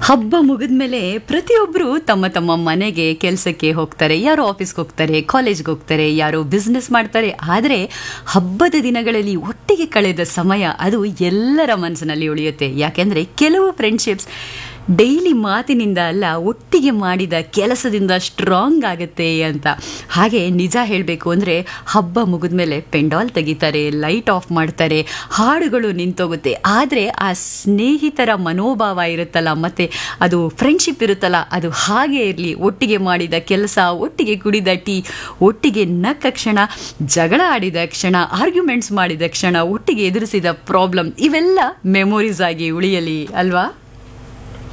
ಹಬ್ಬ ಮುಗಿದ್ಮೇಲೆ ಪ್ರತಿಯೊಬ್ಬರು ತಮ್ಮ ತಮ್ಮ ಮನೆಗೆ ಕೆಲಸಕ್ಕೆ ಹೋಗ್ತಾರೆ ಯಾರು ಆಫೀಸ್ಗೆ ಹೋಗ್ತಾರೆ ಕಾಲೇಜ್ಗೆ ಹೋಗ್ತಾರೆ ಯಾರು ಬಿಸ್ನೆಸ್ ಮಾಡ್ತಾರೆ ಆದರೆ ಹಬ್ಬದ ದಿನಗಳಲ್ಲಿ ಒಟ್ಟಿಗೆ ಕಳೆದ ಸಮಯ ಅದು ಎಲ್ಲರ ಮನಸ್ಸಿನಲ್ಲಿ ಉಳಿಯುತ್ತೆ ಯಾಕೆಂದರೆ ಕೆಲವು ಫ್ರೆಂಡ್ಶಿಪ್ಸ್ ಡೈಲಿ ಮಾತಿನಿಂದ ಅಲ್ಲ ಒಟ್ಟಿಗೆ ಮಾಡಿದ ಕೆಲಸದಿಂದ ಸ್ಟ್ರಾಂಗ್ ಆಗುತ್ತೆ ಅಂತ ಹಾಗೆ ನಿಜ ಹೇಳಬೇಕು ಅಂದರೆ ಹಬ್ಬ ಮುಗಿದ್ಮೇಲೆ ಪೆಂಡಾಲ್ ತೆಗಿತಾರೆ ಲೈಟ್ ಆಫ್ ಮಾಡ್ತಾರೆ ಹಾಡುಗಳು ನಿಂತೋಗುತ್ತೆ ಆದರೆ ಆ ಸ್ನೇಹಿತರ ಮನೋಭಾವ ಇರುತ್ತಲ್ಲ ಮತ್ತು ಅದು ಫ್ರೆಂಡ್ಶಿಪ್ ಇರುತ್ತಲ್ಲ ಅದು ಹಾಗೆ ಇರಲಿ ಒಟ್ಟಿಗೆ ಮಾಡಿದ ಕೆಲಸ ಒಟ್ಟಿಗೆ ಕುಡಿದ ಟೀ ಒಟ್ಟಿಗೆ ನಕ್ಕ ಕ್ಷಣ ಜಗಳ ಆಡಿದ ಕ್ಷಣ ಆರ್ಗ್ಯುಮೆಂಟ್ಸ್ ಮಾಡಿದ ಕ್ಷಣ ಒಟ್ಟಿಗೆ ಎದುರಿಸಿದ ಪ್ರಾಬ್ಲಮ್ ಇವೆಲ್ಲ ಮೆಮೊರೀಸ್ ಆಗಿ ಉಳಿಯಲಿ ಅಲ್ವಾ